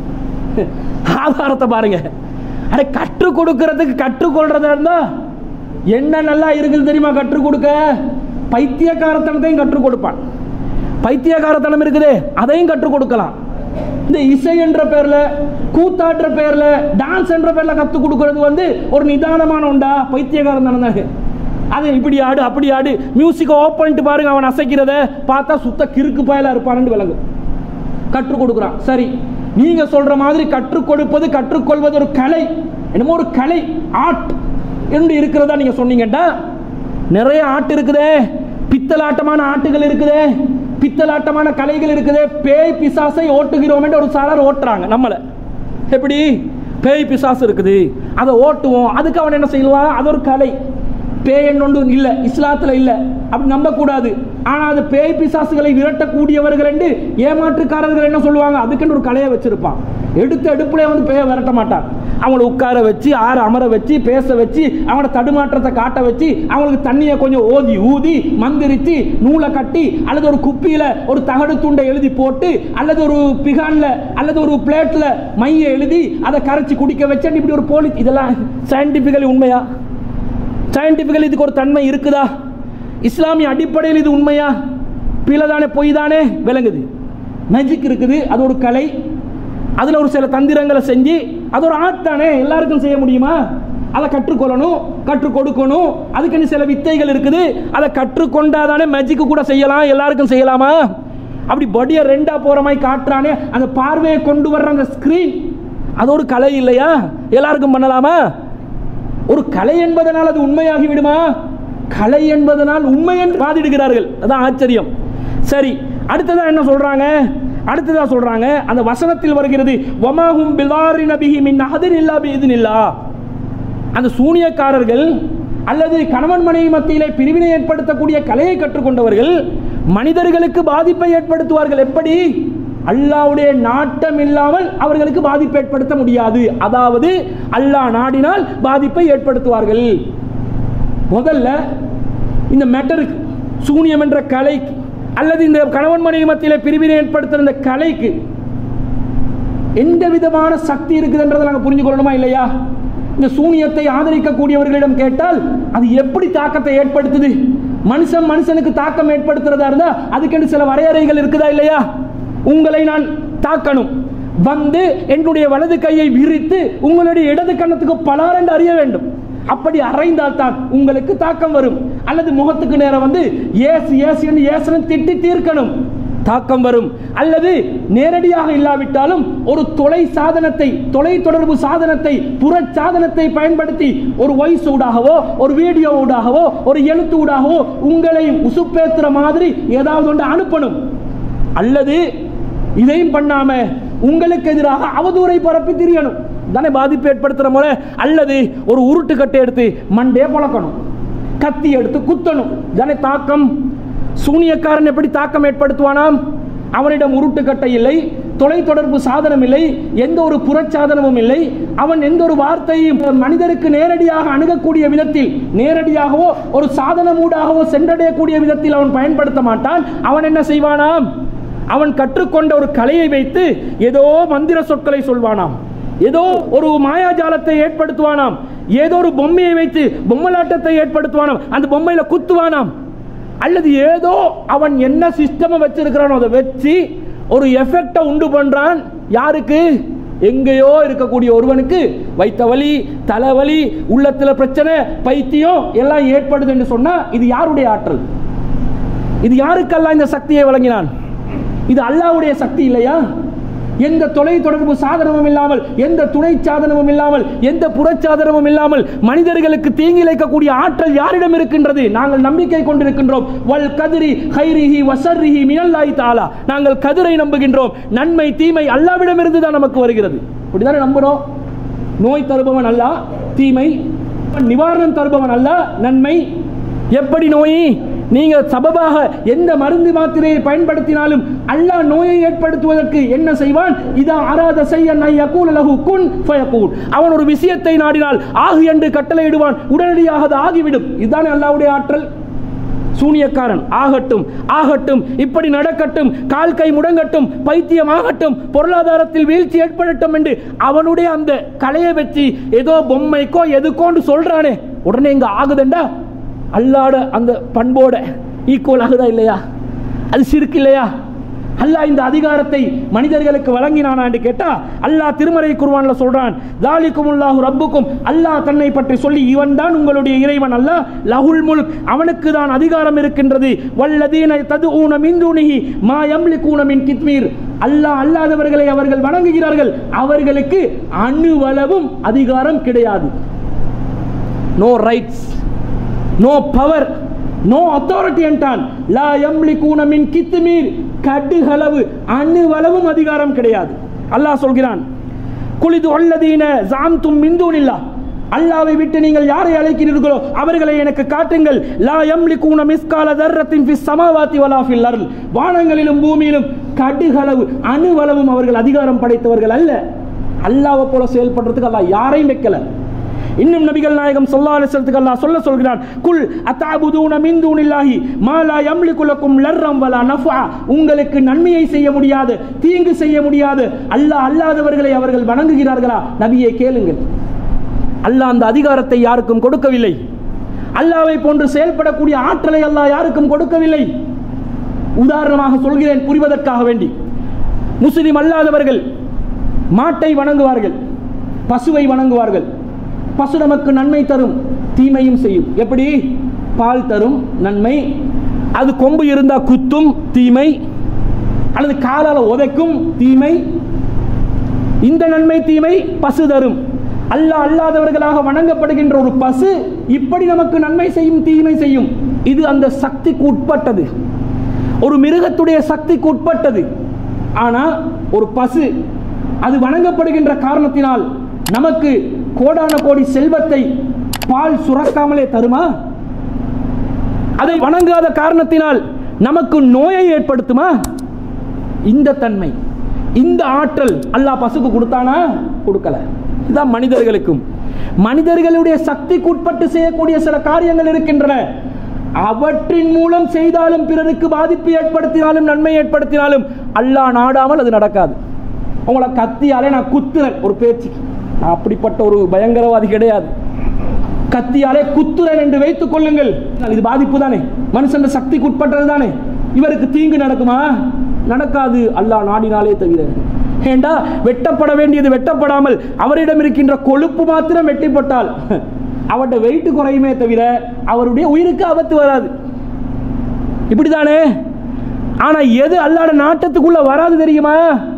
ஆதாரத்தை பாருங்க அட கற்றுக் கொடுக்கறதுக்கு கற்றுக்கொள்றதா இருந்தா என்ன நல்லா இருக்குது தெரியுமா கற்றுக் கொடுக்க பைத்தியக்காரத்தனத்தையும் கற்றுக் கொடுப்பான் பைத்தியக்காரத்தனம் இருக்குதே அதையும் கற்றுக் கொடுக்கலாம் இந்த இசை என்ற பேர்ல கூத்தாற்ற பேர்ல டான்ஸ் என்ற பேர்ல கற்றுக் கொடுக்கறது வந்து ஒரு நிதானமான உண்டா பைத்தியக்காரன் தானே அது இப்படி ஆடு அப்படி ஆடு மியூசிக்கை ஆஃப் பண்ணிட்டு பாருங்க அவன் அசைக்கிறத பார்த்தா சுத்த கிறுக்கு பயலா இருப்பான்னு விளங்கும் கற்றுக் கொடுக்குறான் சரி நீங்க சொல்ற மாதிரி கற்றுக் கொடுப்பது கற்றுக்கொள்வது ஒரு கலை என்னமோ ஒரு கலை ஆர்ட் என்று இருக்கிறதா நீங்க சொன்னீங்கடா நிறைய ஆட்டு இருக்குதே பித்தலாட்டமான ஆட்டுகள் இருக்குதே பித்தலாட்டமான கலைகள் இருக்குதே பேய் பிசாசை ஓட்டுகிறோம் என்று ஒரு சாரார் ஓட்டுறாங்க நம்மளை எப்படி பேய் பிசாசு இருக்குது அதை ஓட்டுவோம் அதுக்கு அவன் என்ன செய்வான் அது ஒரு கலை பேயன் ஒன்று இல்லை இஸ்லாத்தில் இல்லை அப்படி நம்பக்கூடாது ஆனால் அது பேய் பிசாசுகளை விரட்டக்கூடியவர்கள் என்று ஏமாற்றுக்காரர்கள் என்ன சொல்லுவாங்க அதுக்குன்னு ஒரு கலையை வச்சிருப்பான் எடுத்த எடுப்புல வந்து பேய விரட்ட மாட்டான் அவங்கள உட்கார வச்சு ஆற அமர வச்சு பேச வச்சு அவங்களோட தடுமாற்றத்தை காட்ட வச்சு அவங்களுக்கு தண்ணியை கொஞ்சம் ஓதி ஊதி மந்திரிச்சு நூலை கட்டி அல்லது ஒரு குப்பியில ஒரு தகடு துண்டை எழுதி போட்டு அல்லது ஒரு பிகான்ல அல்லது ஒரு பிளேட்ல மையை எழுதி அதை கரைச்சி குடிக்க வச்சு இப்படி ஒரு போலி இதெல்லாம் சயின்டிபிக்கலி உண்மையா சயின்டிபிக்கலி இதுக்கு ஒரு தன்மை இருக்குதா இஸ்லாமிய அடிப்படையில் இது உண்மையா பிழை தானே பொய் தானே விளங்குது மேஜிக் இருக்குது அது ஒரு கலை அதில் ஒரு சில தந்திரங்களை செஞ்சு அது ஒரு ஆர்ட் தானே எல்லாருக்கும் செய்ய முடியுமா அதை கற்றுக்கொள்ளணும் கற்றுக் கொடுக்கணும் அதுக்குன்னு சில வித்தைகள் இருக்குது அதை கற்றுக்கொண்டாதானே மேஜிக்கு கூட செய்யலாம் எல்லாருக்கும் செய்யலாமா அப்படி பொடியை ரெண்டா போற மாதிரி காட்டுறானே அந்த பார்வையை கொண்டு வர்ற அந்த ஸ்கிரீன் அது ஒரு கலை இல்லையா எல்லாருக்கும் பண்ணலாமா ஒரு கலை என்பதனால் அது உண்மையாகி விடுமா கலை என்பதனால் உண்மை என்று வாதிடுகிறார்கள் அதான் ஆச்சரியம் சரி அடுத்ததா என்ன சொல்றாங்க அடுத்ததா சொல்றாங்க அந்த வசனத்தில் வருகிறது வமாஹும் பிலாரி நபிஹி மின் அஹதின் இல்லா பிஇذنில்லா அந்த சூனியக்காரர்கள் அல்லது கணவன் மனைவி மத்தியிலே பிரிவினை ஏற்படுத்தக்கூடிய கலையை கற்றுக்கொண்டவர்கள் மனிதர்களுக்கு பாதிப்பை ஏற்படுத்துவார்கள் எப்படி அல்லாவுடைய நாட்டம் இல்லாமல் அவர்களுக்கு பாதிப்பு ஏற்படுத்த முடியாது அதாவது அல்லாஹ் நாடினால் பாதிப்பை ஏற்படுத்துவார்கள் முதல்ல இந்த மெட்டருக்கு சூனியம் என்ற கலைக்கு அல்லது இந்த கணவன் மனைவி மத்தியில் பிரிவினை ஏற்படுத்துகிற இந்த கலைக்கு எந்த விதமான சக்தி இருக்குதுன்றதை நாங்கள் புரிஞ்சுக்கொள்ளணுமா இல்லையா இந்த சூனியத்தை ஆதரிக்கக்கூடியவர்களிடம் கேட்டால் அது எப்படி தாக்கத்தை ஏற்படுத்துது மனுஷன் மனுஷனுக்கு தாக்கம் ஏற்படுத்துறதா இருந்தா அதுக்கென்று சில வரையறைகள் இருக்குதா இல்லையா உங்களை நான் தாக்கணும் வந்து என்னுடைய வலது கையை விரித்து உங்களுடைய இடது கண்ணத்துக்கு பலார் என்று அறிய வேண்டும் அப்படி அறைந்தால் தான் உங்களுக்கு தாக்கம் வரும் அல்லது முகத்துக்கு நேரம் வந்து ஏசு ஏசு என்று ஏசனம் திட்டி தீர்க்கணும் தாக்கம் வரும் அல்லது நேரடியாக இல்லாவிட்டாலும் ஒரு தொலை சாதனத்தை தொலை தொடர்பு சாதனத்தை புற சாதனத்தை பயன்படுத்தி ஒரு வாய்ஸ் ஊடாகவோ ஒரு வீடியோ ஊடாகவோ ஒரு எழுத்து ஊடாகவோ உங்களை உசுப்பேத்துற மாதிரி ஏதாவது ஒன்று அனுப்பணும் அல்லது இதையும் பண்ணாம உங்களுக்கு எதிராக அவதூறை பரப்பி திரியணும் தானே பாதிப்பு ஏற்படுத்துற முறை அல்லது ஒரு உருட்டு கட்டை எடுத்து மண்டே பழக்கணும் கத்தி எடுத்து குத்தணும் தானே தாக்கம் சூனியக்காரன் எப்படி தாக்கம் ஏற்படுத்துவானாம் அவனிடம் உருட்டு கட்டை இல்லை தொலைத்தொடர்பு சாதனம் இல்லை எந்த ஒரு புறச்சாதனமும் இல்லை அவன் எந்த ஒரு வார்த்தையும் மனிதருக்கு நேரடியாக அணுகக்கூடிய விதத்தில் நேரடியாகவோ ஒரு சாதனமூடாகவோ சென்றடையக்கூடிய விதத்தில் அவன் பயன்படுத்த மாட்டான் அவன் என்ன செய்வானாம் அவன் கற்றுக்கொண்ட ஒரு கலையை வைத்து ஏதோ மந்திர சொற்களை சொல்வானாம் ஏதோ ஒரு மாயாஜாலத்தை ஏற்படுத்துவானாம் ஏதோ ஒரு பொம்மையை வைத்து பொம்மலாட்டத்தை ஏற்படுத்துவானாம் அந்த பொம்மையில குத்துவானாம் அல்லது ஏதோ அவன் என்ன சிஸ்டமை வச்சிருக்கிறானோ அதை வச்சு ஒரு எஃபெக்டை உண்டு பண்றான் யாருக்கு எங்கேயோ இருக்கக்கூடிய ஒருவனுக்கு வைத்த வலி தலைவலி உள்ளத்துல பிரச்சனை பைத்தியம் எல்லாம் ஏற்படுது என்று சொன்னா இது யாருடைய ஆற்றல் இது யாருக்கெல்லாம் இந்த சக்தியை வழங்கினான் இது அல்லாவுடைய சக்தி இல்லையா எந்த தொலை தொடர்பு சாதனமும் இல்லாமல் எந்த துணை சாதனமும் இல்லாமல் எந்த புறச்சாதனமும் இல்லாமல் மனிதர்களுக்கு தீங்கிழைக்கக்கூடிய ஆற்றல் யாரிடம் இருக்கின்றது நாங்கள் நம்பிக்கை கொண்டிருக்கின்றோம் வல் கதிரி ஹைரிஹி வசர்ரிஹி மினல்லாஹி தாலா நாங்கள் கதிரை நம்புகின்றோம் நன்மை தீமை அல்லாவிடமிருந்து தான் நமக்கு வருகிறது இப்படிதானே நம்புறோம் நோய் தருபவன் அல்ல தீமை நிவாரணம் தருபவன் அல்ல நன்மை எப்படி நோய் நீங்க சபபாக எந்த மருந்து மாத்திரையை பயன்படுத்தினாலும் அல்லாஹ் நோயை ஏற்படுத்துவதற்கு என்ன செய்வான் இதா அராத செய்ய யகூல் லஹு குன் ஃபயகூல் அவன் ஒரு விஷயத்தை நாடினால் ஆகு என்று கட்டளையிடுவான் உடனடியாக அது ஆகிவிடும் இதுதானே அல்லாஹ்வுடைய ஆற்றல் சூனியக்காரன் ஆகட்டும் ஆகட்டும் இப்படி நடக்கட்டும் கால் கை முடங்கட்டும் பைத்தியம் ஆகட்டும் பொருளாதாரத்தில் வீழ்ச்சி ஏற்படட்டும் என்று அவனுடைய அந்த கலையை வச்சு ஏதோ பொம்மைக்கோ எதுக்கோன்னு சொல்றானே உடனே இங்க ஆகுதுண்டா அல்லாட அந்த பண்போட ஈக்குவல் ஆகுதா இல்லையா அது சிறுக்கு இல்லையா அல்லாஹ் இந்த அதிகாரத்தை மனிதர்களுக்கு வழங்கினானா என்று கேட்டா அல்லாஹ் திருமறை குர்வான்ல சொல்றான் தாலிக்குமுல்லாஹு ரப்புக்கும் அல்லாஹ் தன்னை பற்றி சொல்லி இவன் தான் உங்களுடைய இறைவன் அல்லாஹ் லஹுல் முல்க் அவனுக்கு தான் அதிகாரம் இருக்கின்றது வல்லதீன ததுஊன மின் தூணிஹி மா யம்லிகூன மின் கித்மீர் அல்லாஹ் அல்லாதவர்களை அவர்கள் வணங்குகிறார்கள் அவர்களுக்கு அணுவளவும் அதிகாரம் கிடையாது no rights no power no authority என்றான் லா யம்லிகூன மின் கித்மீர் கடுகளவு அணுவளவும் அதிகாரம் கிடையாது அல்லாஹ் சொல்கிறான் குலிது அல்லதீன ஜாம்தும் மிந்தூனில்லா அல்லாவை விட்டு நீங்கள் யாரை அழைக்கிறீர்களோ அவர்களை எனக்கு காட்டுங்கள் லா யம்லிகூன மிஸ்கால தர்ரத்தின் ஃபிஸ் சமாவாத்தி வலா ஃபில் அருள் வானங்களிலும் பூமியிலும் கடுகளவு அணுவளவும் அவர்கள் அதிகாரம் படைத்தவர்கள் அல்ல அல்லாவை போல செயல்படுறதுக்கு அல்லாஹ் யாரையும் வைக்கல இன்னும் நபிகள் நாயகம் ஸல்லல்லாஹு அலைஹி வஸல்லத்துக்கு அல்லாஹ் சொல்ல சொல்கிறான் குல் அத்தஅபுதூன மின் தூனில்லாஹி மா லா யம்லிகு லக்கும் லர்ரம் வலா நஃபா உங்களுக்கு நன்மையை செய்ய முடியாது தீங்கு செய்ய முடியாது அல்லாஹ் அல்லாதவர்களை அவர்கள் வணங்குகிறார்களா நபியே கேளுங்கள் அல்லாஹ் அந்த அதிகாரத்தை யாருக்கும் கொடுக்கவில்லை அல்லாவை போன்று செயல்படக்கூடிய ஆற்றலை அல்லாஹ் யாருக்கும் கொடுக்கவில்லை உதாரணமாக சொல்கிறேன் புரிவதற்காக வேண்டி முஸ்லிம் அல்லாதவர்கள் மாட்டை வணங்குவார்கள் பசுவை வணங்குவார்கள் பசு நமக்கு நன்மை தரும் தீமையும் செய்யும் எப்படி பால் தரும் நன்மை அது கொம்பு இருந்தா குத்தும் தீமை அல்லது காலால உதைக்கும் தீமை இந்த நன்மை தீமை பசு தரும் அல்லாஹ் அல்லாதவர்களாக வணங்கப்படுகின்ற ஒரு பசு இப்படி நமக்கு நன்மை செய்யும் தீமை செய்யும் இது அந்த சக்திக்கு உட்பட்டது ஒரு மிருகத்துடைய சக்திக்கு உட்பட்டது ஆனா ஒரு பசு அது வணங்கப்படுகின்ற காரணத்தினால் நமக்கு கோடான கோடி செல்வத்தை பால் சுரக்காமலே தருமா அதை வணங்காத காரணத்தினால் நமக்கு நோயை ஏற்படுத்துமா இந்த தன்மை இந்த ஆற்றல் அல்லாஹ் பசுக்கு கொடுத்தானா கொடுக்கல இதுதான் மனிதர்களுக்கும் மனிதர்களுடைய சக்திக்கு உட்பட்டு செய்யக்கூடிய சில காரியங்கள் இருக்கின்றன அவற்றின் மூலம் செய்தாலும் பிறருக்கு பாதிப்பு ஏற்படுத்தினாலும் நன்மை ஏற்படுத்தினாலும் அல்லாஹ் நாடாமல் அது நடக்காது உங்களை கத்தியாலே நான் குத்துறேன் ஒரு பேச்சுக்கு நான் அப்படிப்பட்ட ஒரு பயங்கரவாதி கிடையாது கத்தியாலே குத்துறேன் என்று வைத்துக் கொள்ளுங்கள் இது பாதிப்பு தானே மனுஷன் சக்திக்கு உட்பட்டது தானே இவருக்கு தீங்கு நடக்குமா நடக்காது அல்லாஹ் நாடினாலே தவிர ஏண்டா வெட்டப்பட வேண்டியது வெட்டப்படாமல் அவரிடம் இருக்கின்ற கொழுப்பு மாத்திரம் வெட்டிப்பட்டால் அவருடைய வெயிட் குறையுமே தவிர அவருடைய உயிருக்கு ஆபத்து வராது இப்படிதானே ஆனா எது அல்லாட நாட்டத்துக்குள்ள வராது தெரியுமா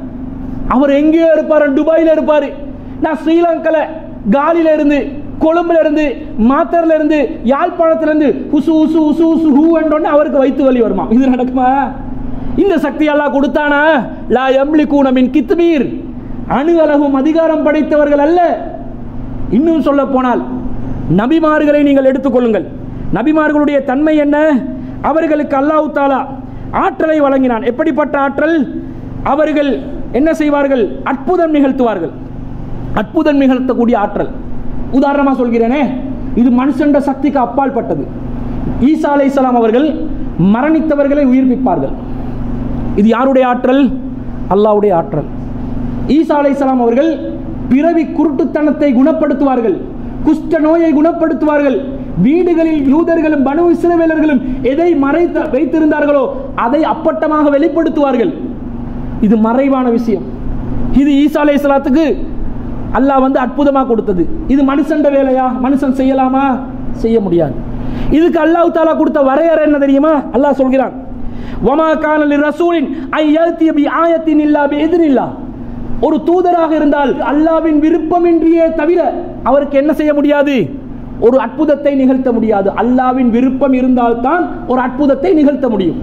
அவர் எங்கேயோ இருப்பாரு துபாயில இருப்பாரு நான் ஸ்ரீலங்கால காலில இருந்து கொழும்புல இருந்து மாத்தர்ல இருந்து யாழ்ப்பாணத்துல இருந்து உசு உசு உசு உசு ஹூ என்றோடனே அவருக்கு வயிற்று வலி வருமா இது நடக்குமா இந்த சக்தி எல்லாம் கொடுத்தானா லா எம்லி கூனமின் கித்மீர் அணு அளவும் அதிகாரம் படைத்தவர்கள் அல்ல இன்னும் சொல்ல போனால் நபிமார்களை நீங்கள் எடுத்துக்கொள்ளுங்கள் நபிமார்களுடைய தன்மை என்ன அவர்களுக்கு அல்லாஹ் தாலா ஆற்றலை வழங்கினான் எப்படிப்பட்ட ஆற்றல் அவர்கள் என்ன செய்வார்கள் அற்புதம் நிகழ்த்துவார்கள் அற்புதம் நிகழ்த்தக்கூடிய ஆற்றல் உதாரணமா சொல்கிறேனே இது மனுஷண்ட சக்திக்கு அப்பால் பட்டது ஈசா அலைஹிஸ்ஸலாம் அவர்கள் மரணித்தவர்களை உயிர்ப்பிப்பார்கள் இது யாருடைய ஆற்றல் அல்லாஹ்வுடைய ஆற்றல் ஈசா அலைஹிஸ்ஸலாம் அவர்கள் பிறவி குருட்டுத்தனத்தை குணப்படுத்துவார்கள் குஷ்ட நோயை குணப்படுத்துவார்கள் வீடுகளில் யூதர்களும் பனு இஸ்ரவேலர்களும் எதை மறைத்து வைத்திருந்தார்களோ அதை அப்பட்டமாக வெளிப்படுத்துவார்கள் இது மறைவான விஷயம் இது ஈசா அலைஹிஸ்ஸலாத்துக்கு அல்லாஹ் வந்து அற்புதமாக கொடுத்தது இது மனுஷன்ட வேலையா மனுஷன் செய்யலாமா செய்ய முடியாது இதுக்கு அல்லாஹ் தாலா கொடுத்த வரையறை என்ன தெரியுமா அல்லாஹ் சொல்கிறான் வமா கானலி ரசூலின் ஐ யல்திய பி ஆயத்தின் இல்லா பி எதிரில்லா ஒரு தூதராக இருந்தால் அல்லாவின் விருப்பமின்றியே தவிர அவருக்கு என்ன செய்ய முடியாது ஒரு அற்புதத்தை நிகழ்த்த முடியாது அல்லாவின் விருப்பம் இருந்தால்தான் ஒரு அற்புதத்தை நிகழ்த்த முடியும்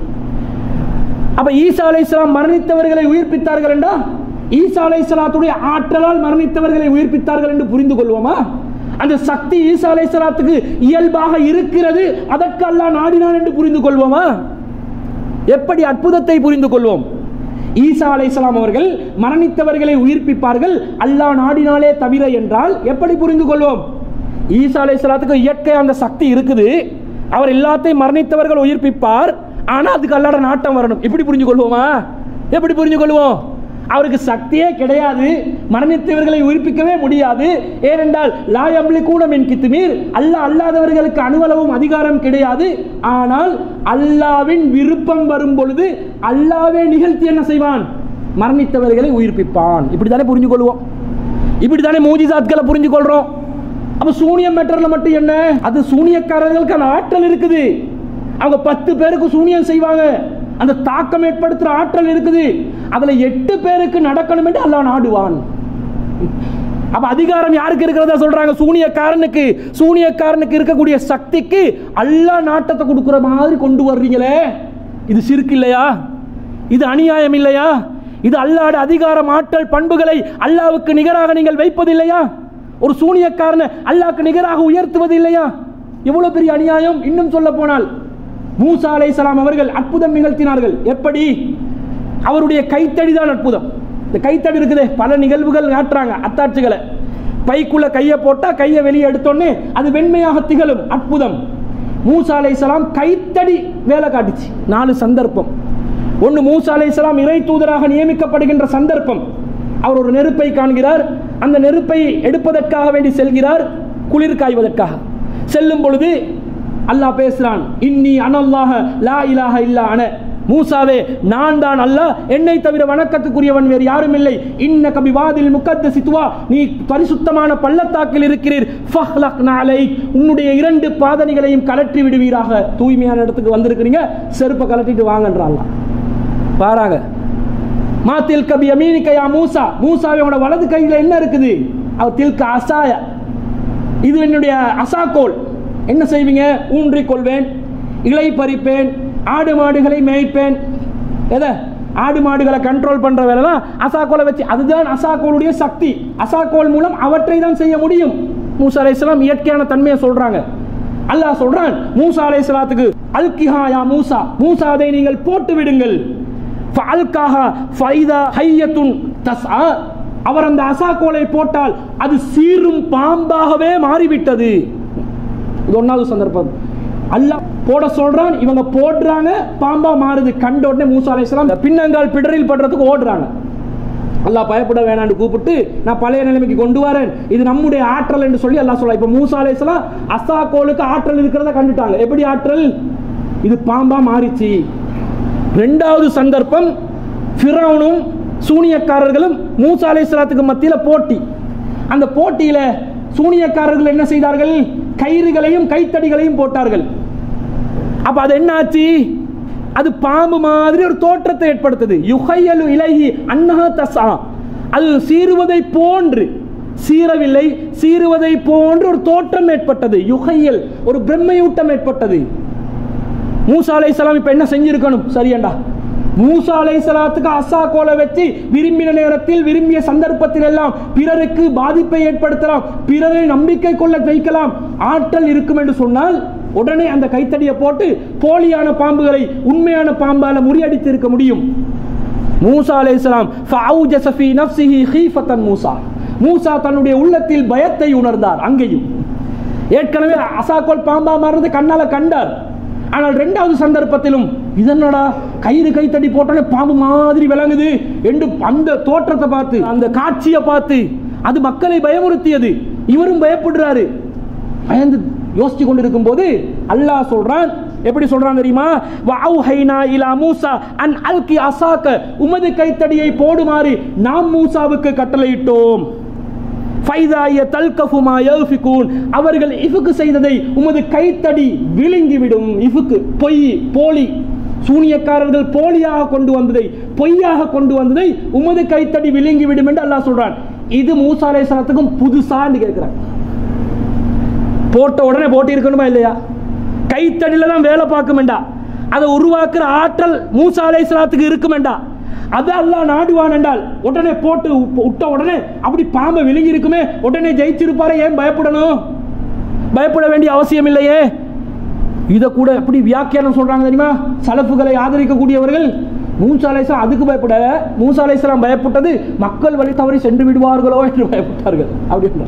அப்ப ஈசா அலைஹிஸ்ஸலாம் மரணித்தவர்களை உயிர்ப்பித்தார்கள் என்றா ஈசா அலைஹிஸ்ஸலாத்துடைய ஆற்றலால் மரணித்தவர்களை உயிர்ப்பித்தார்கள் என்று புரிந்து கொள்வோமா அந்த சக்தி ஈசா அலைஹிஸ்ஸலாத்துக்கு இயல்பாக இருக்கிறது அதற்கு அல்லாஹ் நாடினான் என்று புரிந்து கொள்வோமா எப்படி அற்புதத்தை புரிந்து கொள்வோம் ஈசா அலைஹிஸ்ஸலாம் அவர்கள் மரணித்தவர்களை உயிர்ப்பிப்பார்கள் அல்லாஹ் நாடினாலே தவிர என்றால் எப்படி புரிந்து கொள்வோம் ஈசா அலைஹிஸ்ஸலாத்துக்கு இயற்கை அந்த சக்தி இருக்குது அவர் எல்லாத்தையும் மரணித்தவர்கள் உயிர்ப்பிப்பார் ஆனா அதுக்கு அல்லாட நாட்டம் வரணும் எப்படி புரிஞ்சு கொள்வோமா எப்படி புரிஞ்சு கொள்வோம் அவருக்கு சக்தியே கிடையாது மரணித்தவர்களை உயிர்ப்பிக்கவே முடியாது ஏனென்றால் லாயம்லி கூடம் கித்துமீர் அல்லாஹ் அல்லாதவர்களுக்கு அணுவளவும் அதிகாரம் கிடையாது ஆனால் அல்லாவின் விருப்பம் வரும் பொழுது அல்லாவே நிகழ்த்தி என்ன செய்வான் மரணித்தவர்களை உயிர்ப்பிப்பான் இப்படித்தானே புரிஞ்சு கொள்வோம் இப்படித்தானே மூஜிசாத்களை புரிஞ்சு கொள்றோம் அப்ப சூனியம் மெட்டர்ல மட்டும் என்ன அது சூனியக்காரர்களுக்கு அந்த ஆற்றல் இருக்குது அவங்க பத்து பேருக்கு சூனியம் செய்வாங்க அந்த தாக்கம் ஏற்படுத்துற ஆற்றல் இருக்குது அதுல எட்டு பேருக்கு நடக்கணும் என்று அல்லாஹ் நாடுவான் அப்ப அதிகாரம் யாருக்கு இருக்கிறதா சொல்றாங்க சூனியக்காரனுக்கு சூனியக்காரனுக்கு இருக்கக்கூடிய சக்திக்கு அல்லாஹ் நாட்டத்தை கொடுக்கிற மாதிரி கொண்டு வர்றீங்களே இது சிறுக்கு இல்லையா இது அநியாயம் இல்லையா இது அல்லாட அதிகாரம் ஆற்றல் பண்புகளை அல்லாவுக்கு நிகராக நீங்கள் வைப்பதில்லையா ஒரு சூனியக்காரனை அல்லாஹ்க்கு நிகராக உயர்த்துவது இல்லையா எவ்வளவு பெரிய அநியாயம் இன்னும் சொல்ல போனால் மூசா அலைஹிஸ்ஸலாம் அவர்கள் அற்புதம் நிகழ்த்தினார்கள் எப்படி அவருடைய கைத்தடி தான் அற்புதம் இந்த கைத்தடி இருக்குதே பல நிகழ்வுகள் காட்டுறாங்க அத்தாட்சிகளை பைக்குள்ள கையை போட்டா கையை வெளியே எடுத்தோன்னே அது வெண்மையாக திகழும் அற்புதம் மூசா அலைஹிஸ்ஸலாம் கைத்தடி வேலை காட்டுச்சு நாலு சந்தர்ப்பம் ஒன்று மூசா அலைஹிஸ்ஸலாம் இறை தூதராக நியமிக்கப்படுகின்ற சந்தர்ப்பம் அவர் ஒரு நெருப்பை காண்கிறார் அந்த நெருப்பை எடுப்பதற்காக வேண்டி செல்கிறார் குளிர் காய்வதற்காக செல்லும் பொழுது அல்லாஹ் பேசுறான் இன்னி அனல்லாஹ லா இலாஹ இல்லா அன மூசாவே நான் தான் அல்லாஹ் என்னை தவிர வணக்கத்துக்குரியவன் வேறு யாரும் இல்லை இன்ன கபி வாதில் முக்கத்த சித்துவா நீ பரிசுத்தமான பள்ளத்தாக்கில் இருக்கிறீர் ஃபஹ்லக் நாளை உன்னுடைய இரண்டு பாதணிகளையும் கலற்றி விடுவீராக தூய்மையான இடத்துக்கு வந்திருக்கிறீங்க செருப்பை கலட்டிட்டு வாங்கன்றான் அல்லாஹ் பாராங்க மாத்தில் கபி அமீனிக்கையா மூசா மூசாவோட வலது கையில் என்ன இருக்குது அவர் தில்க அசாய இது என்னுடைய அசாக்கோல் என்ன செய்வீங்க ஊன்றிக் கொள்வேன் இலை பறிப்பேன் ஆடு மாடுகளை மேய்ப்பேன் எதை ஆடு மாடுகளை கண்ட்ரோல் பண்ற வேலை தான் அசாக்கோலை வச்சு அதுதான் அசாக்கோளுடைய சக்தி அசாக்கோல் மூலம் அவற்றை தான் செய்ய முடியும் மூசா அலைஹிஸ்ஸலாம் இயற்கையான தன்மையை சொல்றாங்க அல்லாஹ் சொல்றான் மூசா அலைஹிஸ்ஸலாத்துக்கு அல்கிஹா யா மூசா மூசா அதை நீங்கள் போட்டு விடுங்கள் ஃபஅல்காஹா ஃபைதா ஹையத்துன் தஸ்ஆ அவர் அந்த அசாக்கோலை போட்டால் அது சீரும் பாம்பாகவே மாறிவிட்டது இது ஒன்னாவது சந்தர்ப்பம் அல்லாஹ் போட சொல்றான் இவங்க போடுறாங்க பாம்பா மாறுது கண்ட உடனே மூசா அலைஹிஸ்ஸலாம் பின்னங்கால் பிடரில் படுறதுக்கு ஓடுறாங்க அல்லாஹ் பயப்பட வேணான்னு கூப்பிட்டு நான் பழைய நிலைமைக்கு கொண்டு வரேன் இது நம்முடைய ஆற்றல் என்று சொல்லி அல்லாஹ் சொல்ல இப்போ மூசா அலைஹிஸ்ஸலாம் அஸ்ஸா கோலுக்கு ஆற்றல் இருக்கிறத கண்டுட்டாங்க எப்படி ஆற்றல் இது பாம்பா மாறிச்சு ரெண்டாவது சந்தர்ப்பம் ஃபிரௌனும் சூனியக்காரர்களும் மூசா அலைஹிஸ்ஸலாத்துக்கு மத்தியில் போட்டி அந்த போட்டியில சூனியக்காரர்கள் என்ன செய்தார்கள் கயிறுகளையும் கைத்தடிகளையும் போட்டார்கள் அப்ப அது என்ன ஆச்சு அது பாம்பு மாதிரி ஒரு தோற்றத்தை ஏற்படுத்துது யுகையலு இலகி அன்னஹா தசா அது சீறுவதை போன்று சீரவில்லை சீறுவதை போன்று ஒரு தோற்றம் ஏற்பட்டது யுகையல் ஒரு பிரம்மையூட்டம் ஏற்பட்டது மூசா அலைஹிஸ்ஸலாம் இப்ப என்ன செஞ்சிருக்கணும் சரியண்டா மூசா அலைஹிஸ்ஸலாத்துக்கு அசா கோலை வச்சு விரும்பின நேரத்தில் விரும்பிய சந்தர்ப்பத்தில் எல்லாம் பிறருக்கு பாதிப்பை ஏற்படுத்தலாம் பிறரை நம்பிக்கை கொள்ள வைக்கலாம் ஆற்றல் இருக்கும் என்று சொன்னால் உடனே அந்த கைத்தடியை போட்டு போலியான பாம்புகளை உண்மையான பாம்பால முறியடித்து இருக்க முடியும் மூசா அலைஹிஸ்ஸலாம் ஃபஅவுஜஸ ஃபீ நஃப்ஸிஹி ஹீஃபத்தன் மூசா மூசா தன்னுடைய உள்ளத்தில் பயத்தை உணர்ந்தார் அங்கேயும் ஏற்கனவே அசாக்கோல் பாம்பா மாறுறது கண்ணால கண்டார் ஆனால் ரெண்டாவது சந்தர்ப்பத்திலும் இதனடா கயிறு கைத்தடி போட்டோன்னே பாம்பு மாதிரி விளங்குது என்று அந்த தோற்றத்தை பார்த்து அந்த காட்சியை பார்த்து அது மக்களை பயமுறுத்தியது இவரும் பயப்படுறாரு பயந்து யோசிச்சு கொண்டிருக்கும் போது அல்லாஹ் சொல்றான் எப்படி சொல்றான் தெரியுமா வஅவ்ஹைனா இலா மூசா அன் அல்கி அசாக்க உமது கைத்தடியை போடுமாறு நாம் மூசாவுக்கு கட்டளையிட்டோம் ஃபைதாய தல்கஃபுமா யல்ஃபிகூன் அவர்கள் இஃபுக்கு செய்ததை உமது கைத்தடி விழுங்கிவிடும் இஃபுக்கு பொய் போலி சூனியக்காரர்கள் போலியாக கொண்டு வந்ததை பொய்யாக கொண்டு வந்ததை உமது கைத்தடி விழுங்கிவிடும் என்று அல்லாஹ் சொல்றான் இது மூசா அலைஹிஸ்ஸலாத்துக்கும் புதுசான்னு கேட்கிறான் போட்ட உடனே போட்டி இருக்கணுமா இல்லையா கைத்தடியில தான் வேலை பார்க்குமெண்டா அதை உருவாக்குற ஆற்றல் மூசா அலைஹிஸ்ஸலாத்துக்கு இருக்குமெண்டா அது அல்லாஹ் நாடுவான் என்றால் உடனே போட்டு உப்ப- விட்ட உடனே அப்படி பாம்பை விழுங்கி இருக்குமே உடனே ஜெயிச்சிருப்பாரு ஏன் பயப்படணும் பயப்பட வேண்டிய அவசியம் இல்லையே இதை கூட எப்படி வியாக்கியானம் சொல்றாங்க தெரியுமா சலப்புகளை ஆதரிக்கக்கூடியவர்கள் மூசா அலைஹிஸ்ஸலாம் அதுக்கு பயப்பட மூசா அலைஹிஸ்ஸலாம் பயப்பட்டது மக்கள் வழி தவறி சென்று விடுவார்களோ என்று பயப்பட்டார்கள் அப்படின்ற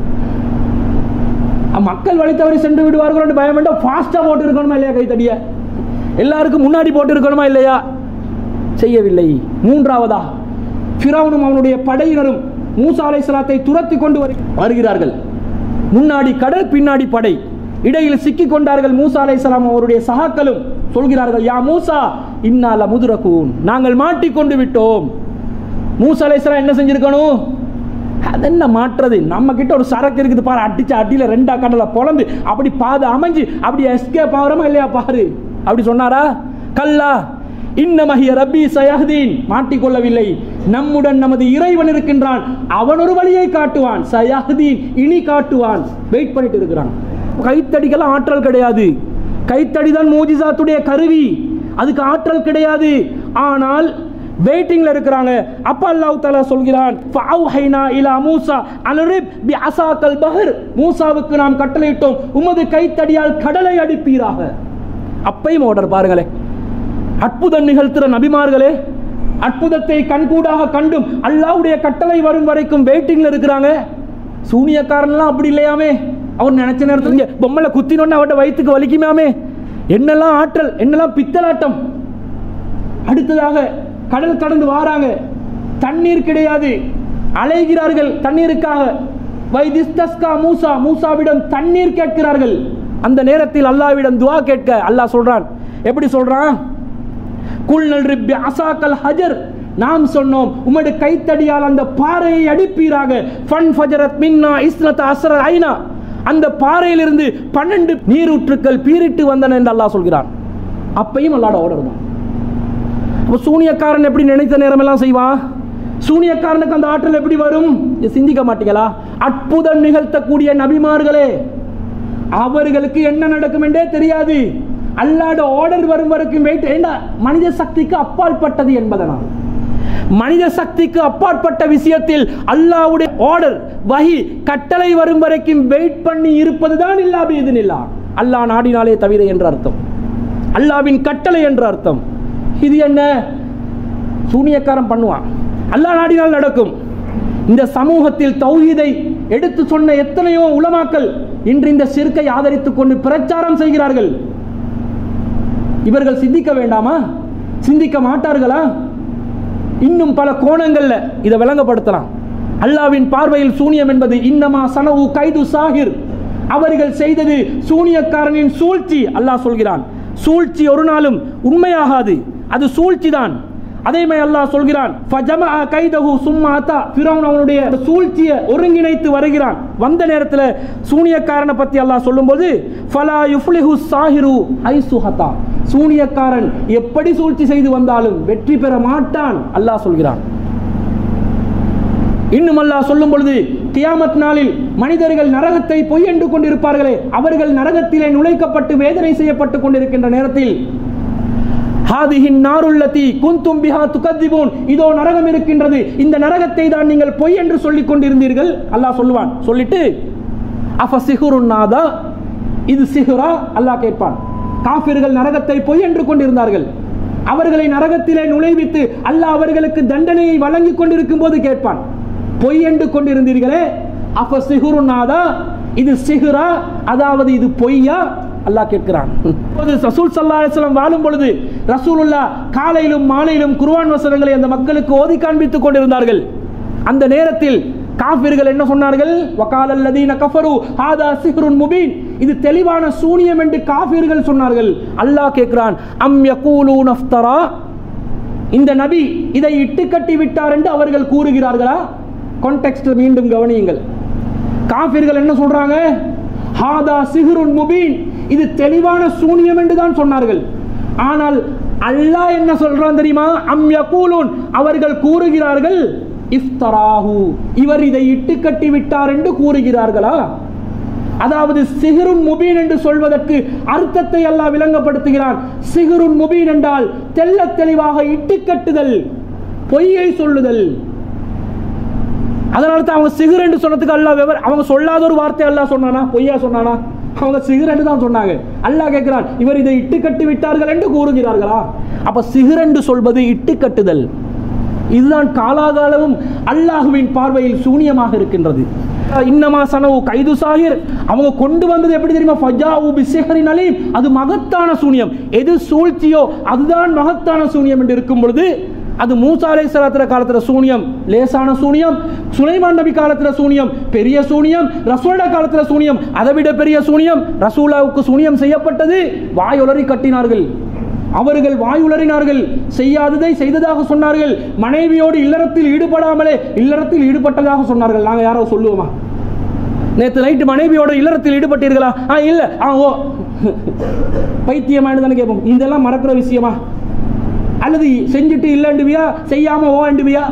அஹ் மக்கள் வழி தவறி சென்று விடுவார்கள் என்று பயம் வேண்டாம் ஃபாஸ்ட்டாக போட்டு இருக்கணுமா இல்லையா கைத்தடிய எல்லாருக்கும் முன்னாடி போட்டு இருக்கணுமா இல்லையா செய்யவில்லை மூன்றாவதா ஃபிரௌனும் அவனுடைய படையினரும் மூசா அலைஹிஸ்ஸலாத்தை துரத்தி கொண்டு வரு- வருகிறார்கள் முன்னாடி கடல் பின்னாடி படை இடையில் சிக்கிக் கொண்டார்கள் மூசா அலைஹிஸ்ஸலாம் அவருடைய சகாக்களும் சொல்கிறார்கள் யா மூசா இன்னால முதுரகூன் நாங்கள் மாட்டிக்கொண்டு விட்டோம் மூசா அலைஹிஸ்ஸலாம் என்ன செஞ்சிருக்கணும் அது என்ன மாற்றுறது நம்ம கிட்ட ஒரு சரக்கு இருக்குது பாரு அடிச்சு அடியில ரெண்டா கடலை பொழந்து அப்படி பாதை அமைஞ்சு அப்படி எஸ்கேப் ஆகிறோமா இல்லையா பாரு அப்படி சொன்னாரா கல்லா இன்னமஹிய ரப்பி சயஹ்தீன் மாட்டிக்கொள்ளவில்லை நம்முடன் நமது இறைவன் இருக்கின்றான் அவன் ஒரு வழியை காட்டுவான் சயஹ்தீன் இனி காட்டுவான் வெயிட் பண்ணிட்டு இருக்கிறான் கைத்தடிக்கெல்லாம் ஆற்றல் கிடையாது கைத்தடி தான் மூஜிசாத்துடைய கருவி அதுக்கு ஆற்றல் கிடையாது ஆனால் வெயிட்டிங்ல இருக்கிறாங்க அப்ப அல்லாஹ் தஆலா சொல்கிறான் ஃபஅவ்ஹைனா இலா மூசா அன்ரிப் பி அசாக்கல் பஹர் மூசாவுக்கு நாம் கட்டளையிட்டோம் உமது கைத்தடியால் கடலை அடிப்பீராக அப்பையும் ஆர்டர் பாருங்களே அற்புதம் நிகழ்த்துற நபிமார்களே அற்புதத்தை கண்கூடாக கண்டும் அல்லாஹ்வுடைய கட்டளை வரும் வரைக்கும் வெயிட்டிங்ல இருக்கிறாங்க சூனியக்காரன்லாம் அப்படி இல்லையாமே அவர் நினைச்ச நேரத்துல இங்க பொம்மலை குத்தினோன்னு அவட்ட வயிற்றுக்கு வலிக்குமாமே என்னெல்லாம் ஆற்றல் என்னெல்லாம் பித்தலாட்டம் அடுத்ததாக கடல் கடந்து வாராங்க தண்ணீர் கிடையாது அலைகிறார்கள் தண்ணீருக்காக வைதிஸ்தஸ்கா மூசா மூசாவிடம் தண்ணீர் கேட்கிறார்கள் அந்த நேரத்தில் அல்லாவிடம் துவா கேட்க அல்லாஹ் சொல்றான் எப்படி சொல்றான் குல்நல் ரிப்பி அசாக்கல் ஹஜர் நாம் சொன்னோம் உமது கைத்தடியால் அந்த பாறையை அடிப்பீராக ஃபன் ஃபஜரத் மின்னா இஸ்னத் அஸ்ர ஐனா அந்த பாறையிலிருந்து பன்னெண்டு நீரூற்றுக்கள் பீரிட்டு வந்தன என்று அல்லாஹ் சொல்கிறான் அப்பையும் அல்லாட ஆர்டர் தான் அப்போ சூனியக்காரன் எப்படி நினைத்த நேரமெல்லாம் செய்வான் சூனியக்காரனுக்கு அந்த ஆற்றல் எப்படி வரும் இதை சிந்திக்க மாட்டீங்களா அற்புதம் நிகழ்த்தக்கூடிய நபிமார்களே அவர்களுக்கு என்ன நடக்கும் என்றே தெரியாது அல்லாட ஆர்டர் வரும் வரைக்கும் வெயிட் ஏண்டா மனித சக்திக்கு அப்பாற்பட்டது என்பதனால் மனித சக்திக்கு அப்பாற்பட்ட விஷயத்தில் அல்லாஹ்வுடைய ஆர்டர் வஹி கட்டளை வரும் வரைக்கும் வெயிட் பண்ணி இருப்பதுதான் இல்லா பீதுனில்லா அல்லாஹ் நாடினாலே தவிர என்ற அர்த்தம் அல்லாவின் கட்டளை என்ற அர்த்தம் இது என்ன சூனியக்காரன் பண்ணுவான் அல்லாஹ் நாடினால் நடக்கும் இந்த சமூகத்தில் தௌஹீதை எடுத்து சொன்ன எத்தனையோ உலமாக்கள் இன்று இந்த சிறுக்கை ஆதரித்துக் கொண்டு பிரச்சாரம் செய்கிறார்கள் இவர்கள் சிந்திக்க வேண்டாமா சிந்திக்க மாட்டார்களா இன்னும் பல கோணங்கள்ல இதை விளங்கப்படுத்தலாம் அல்லாவின் பார்வையில் சூனியம் என்பது இன்னமா சனவு கைது சாகிர் அவர்கள் செய்தது சூனியக்காரனின் சூழ்ச்சி அல்லாஹ் சொல்கிறான் சூழ்ச்சி ஒரு நாளும் உண்மையாகாது அது சூழ்ச்சி தான் அதே மாதிரி அல்லாஹ் சொல்கிறான் ஃபஜமஅ கைதஹு சும்மா அத்தா ஃபிரௌன் அவனுடைய சூழ்ச்சியை ஒருங்கிணைத்து வருகிறான் வந்த நேரத்தில் சூனியக்காரனை பத்தி அல்லாஹ் சொல்லும்போது ஃபலா யுஃப்லிஹு சாஹிரு ஐசுஹதா சூனியக்காரன் எப்படி சூழ்ச்சி செய்து வந்தாலும் வெற்றி பெற மாட்டான் அல்லாஹ் சொல்கிறான் இன்னும் அல்லாஹ் சொல்லும் பொழுது கியாமத் நாளில் மனிதர்கள் நரகத்தை பொய் என்று கொண்டிருப்பார்களே அவர்கள் நரகத்திலே நுழைக்கப்பட்டு வேதனை செய்யப்பட்டு கொண்டிருக்கின்ற நேரத்தில் ஹாதிஹின் நாருல்லதி குந்தும் பிஹா துகத்திபூன் இதோ நரகம் இருக்கின்றது இந்த நரகத்தை தான் நீங்கள் பொய் என்று சொல்லிக் கொண்டிருந்தீர்கள் அல்லாஹ் சொல்லுவான் சொல்லிட்டு அஃப சிஹுருன் நாதா இது சிஹுரா அல்லாஹ் கேட்பான் காஃபிர்கள் நரகத்தை பொய் என்று கொண்டிருந்தார்கள் அவர்களை நரகத்திலே நுழைவித்து அல்லாஹ் அவர்களுக்கு தண்டனையை வழங்கிக் கொண்டிருக்கும் போது கேட்பான் பொய் என்று கொண்டிருந்தீர்களே அஃப சிஹுருன் நாதா இது சிஹுரா அதாவது இது பொய்யா அல்லாஹ் கேட்கிறான் இப்போது ரசூல் சல்லா அலிஸ்லாம் வாழும் பொழுது ரசூலுல்லா காலையிலும் மாலையிலும் குர்ஆன் வசனங்களை அந்த மக்களுக்கு ஓதி காண்பித்துக் கொண்டிருந்தார்கள் அந்த நேரத்தில் காஃபிர்கள் என்ன சொன்னார்கள் வகால் அல்லதீன கஃபரு ஹாதா சிஹ்ருன் முபீன் இது தெளிவான சூனியம் என்று காஃபிர்கள் சொன்னார்கள் அல்லாஹ் கேட்கிறான் அம் யகூலூன் அஃப்தரா இந்த நபி இதை இட்டுக்கட்டி விட்டார் என்று அவர்கள் கூறுகிறார்களா கான்டெக்ஸ்ட் மீண்டும் கவனியுங்கள் காஃபிர்கள் என்ன சொல்றாங்க ஹாதா சிஹ்ருன் முபீன் இது தெளிவான சூனியம் என்று தான் சொன்னார்கள் ஆனால் அல்லாஹ் என்ன சொல்றான் தெரியுமா அம் யகூலூன் அவர்கள் கூறுகிறார்கள் இஃப்தராஹு இவர் இதை இட்டு கட்டி விட்டார் என்று கூறுகிறார்களா அதாவது சிஹருன் முபீன் என்று சொல்வதற்கு அர்த்தத்தை அல்லாஹ் விளங்கப்படுத்துகிறான் சிஹருன் முபீன் என்றால் தெள்ள தெளிவாக இட்டுக்கட்டுதல் பொய்யை சொல்லுதல் அதனால தான் அவங்க சிகர் என்று சொன்னதுக்கு அல்லாஹ் விவர் அவங்க சொல்லாத ஒரு வார்த்தை அல்லாஹ் சொன்னானா பொய்யா சொன்னானா அவங்க சிகர் என்று தான் சொன்னாங்க அல்லாஹ் கேட்கிறான் இவர் இதை இட்டு கட்டி விட்டார்கள் என்று கூறுகிறார்களா அப்ப சிகர் என்று சொல்வது இட்டு கட்டுதல் இதுதான் காலாகாலமும் அல்லாஹுவின் பார்வையில் சூனியமாக இருக்கின்றது இன்னமா சனவு கைது சாகிர் அவங்க கொண்டு வந்தது எப்படி தெரியுமா ஃபஜாவு பிசிஹரின் அலீம் அது மகத்தான சூனியம் எது சூழ்ச்சியோ அதுதான் மகத்தான சூனியம் என்று இருக்கும் பொழுது அது மூசா அலை சலாத்திர காலத்துல சூனியம் லேசான சூனியம் சுலைமான் நபி காலத்துல சூனியம் பெரிய சூனியம் ரசூலா காலத்துல சூனியம் அதை விட பெரிய சூனியம் ரசூலாவுக்கு சூனியம் செய்யப்பட்டது வாயுளறி கட்டினார்கள் அவர்கள் வாயுளறினார்கள் செய்யாததை செய்ததாக சொன்னார்கள் மனைவியோடு இல்லறத்தில் ஈடுபடாமலே இல்லறத்தில் ஈடுபட்டதாக சொன்னார்கள் நாங்க யாரோ சொல்லுவோமா நேற்று நைட்டு மனைவியோட இல்லறத்தில் ஈடுபட்டீர்களா ஆ இல்ல ஆ ஓ பைத்தியமானு தானே கேட்போம் இதெல்லாம் மறக்கிற விஷயமா அல்லது செஞ்சுட்டு இல்லைண்டுவியா செய்யாம ஓண்டுவியா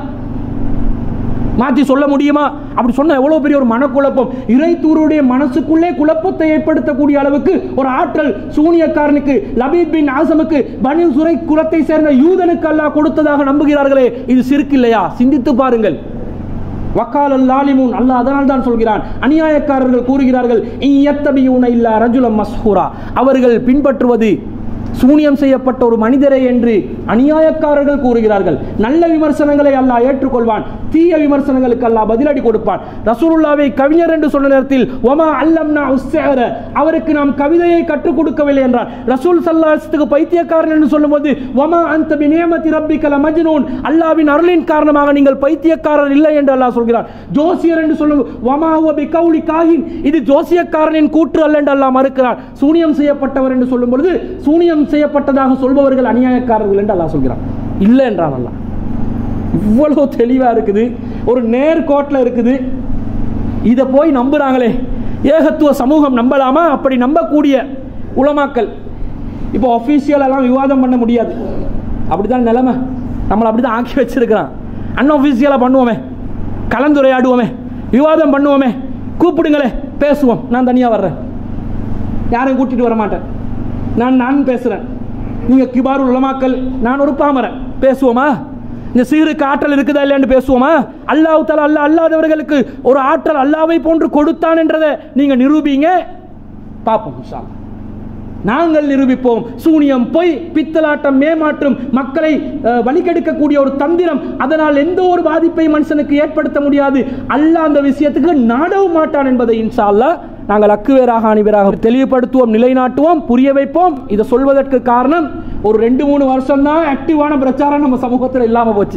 மாற்றி சொல்ல முடியுமா அப்படி சொன்ன எவ்வளவு பெரிய ஒரு மனக்குழப்பம் இறைத்தூருடைய மனசுக்குள்ளே குழப்பத்தை ஏற்படுத்தக்கூடிய அளவுக்கு ஒரு ஆற்றல் சூனியக்காரனுக்கு லபீத் பின் ஆசமுக்கு பனி சுரை குலத்தை சேர்ந்த யூதனுக்கு அல்லாஹ் கொடுத்ததாக நம்புகிறார்களே இது சிறுக்கு இல்லையா சிந்தித்து பாருங்கள் வக்கால் லாலிமூன் அல்லாஹ் அதனால் தான் சொல்கிறான் அநியாயக்காரர்கள் கூறுகிறார்கள் இயத்தபியூன இல்லா ரஜுலம் மஸ்ஹூரா அவர்கள் பின்பற்றுவது சூனியம் செய்யப்பட்ட ஒரு மனிதரே என்று அநியாயக்காரர்கள் கூறுகிறார்கள் நல்ல விமர்சனங்களை அல்லாஹ் ஏற்றுக்கொள்வான் தீய விமர்சனங்களுக்கு அல்லாஹ் பதிலடி கொடுப்பான் ரசூலுல்லாவை கவிஞர் என்று சொன்ன நேரத்தில் ஒமா அல்லம்னா உஸ்ஸஹர அவருக்கு நாம் கவிதையை கற்றுக் கொடுக்கவில்லை என்றார் ரசூல் சல்லாஹத்துக்கு பைத்தியக்காரன் என்று சொல்லும்போது ஒமா அந்த பினேமதி ரப்பிக்கல மஜ்னூன் அல்லாவின் அருளின் காரணமாக நீங்கள் பைத்தியக்காரர் இல்லை என்று அல்லாஹ் சொல்கிறார் ஜோசியர் என்று சொல்லும் ஒமா ஹுவ பிகௌலி காஹின் இது ஜோசியக்காரனின் கூற்று அல்ல என்று அல்லாஹ் மறுக்கிறார் சூனியம் செய்யப்பட்டவர் என்று சொல்லும் பொழுது சூனியம் செய்யப்பட்டதாக சொல்பவர்கள் அநியாயக்காரர்கள் என்று அல்லாஹ் சொல்கிறான் இல்லை என்றான் அல்லாஹ் இவ்வளவு தெளிவா இருக்குது ஒரு நேர்கோட்டில் இருக்குது இதை போய் நம்புறாங்களே ஏகத்துவ சமூகம் நம்பலாமா அப்படி நம்பக்கூடிய உலமாக்கள் இப்போ அஃபீஷியலெல்லாம் விவாதம் பண்ண முடியாது அப்படிதான் நிலைமை நம்மளை அப்படி தான் ஆக்கி வச்சிருக்கிறான் அன்அஃபீஷியலாக பண்ணுவோமே கலந்துரையாடுவோமே விவாதம் பண்ணுவோமே கூப்பிடுங்களே பேசுவோம் நான் தனியாக வர்றேன் யாரையும் கூட்டிட்டு வர மாட்டேன் நான் நான் பேசுகிறேன் நீங்கள் கிபாரு உலமாக்கள் நான் ஒரு பாமரன் பேசுவோமா இந்த சீருக்கு ஆற்றல் இருக்குதா இல்லையான்னு பேசுவோமா அல்லாஹ் தலா அல்லா அல்லாதவர்களுக்கு ஒரு ஆற்றல் அல்லாவை போன்று கொடுத்தான் என்றதை நீங்க நிரூபிங்க பார்ப்போம் இன்ஷா அல்லாஹ். நாங்கள் நிரூபிப்போம் சூனியம் பொய் பித்தலாட்டம் மேமாற்றும் மக்களை அஹ், வழிகெடுக்கக்கூடிய ஒரு தந்திரம் அதனால் எந்த ஒரு பாதிப்பை மனுஷனுக்கு ஏற்படுத்த முடியாது அல்லாஹ் அந்த விஷயத்துக்கு நாடவும் மாட்டான் என்பதை இன்ஷா அல்லாஹ் நாங்கள் அக்குவேராக அணிவராக தெளிவுபடுத்துவோம் நிலைநாட்டுவோம் புரிய வைப்போம் இதை சொல்வதற்கு காரணம் ஒரு ரெண்டு மூணு வருஷம் தான் ஆக்டிவான பிரச்சாரம் நம்ம சமூகத்தில் இல்லாமல் போச்சு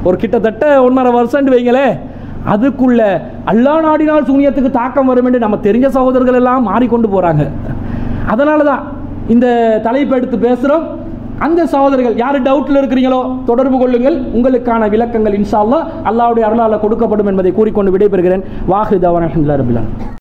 ஒரு கிட்டத்தட்ட ஒன்றரை வருஷம் வைங்களே அதுக்குள்ள அல்லா நாடினால் சூனியத்துக்கு தாக்கம் வரும் என்று நம்ம தெரிஞ்ச சகோதரர்கள் எல்லாம் மாறிக்கொண்டு போறாங்க அதனால தான் இந்த தலைப்பு எடுத்து பேசுகிறோம் அந்த சகோதரர்கள் யார் டவுட்டில் இருக்கிறீங்களோ தொடர்பு கொள்ளுங்கள் உங்களுக்கான விளக்கங்கள் இன்ஷா அல்லாஹ் அல்லாஹ்வுடைய அருளால் கொடுக்கப்படும் என்பதை கூறிக்கொண்டு விடைபெறுகிறேன் வாஹிதவன் அஹமதுல்லா ரபிலான்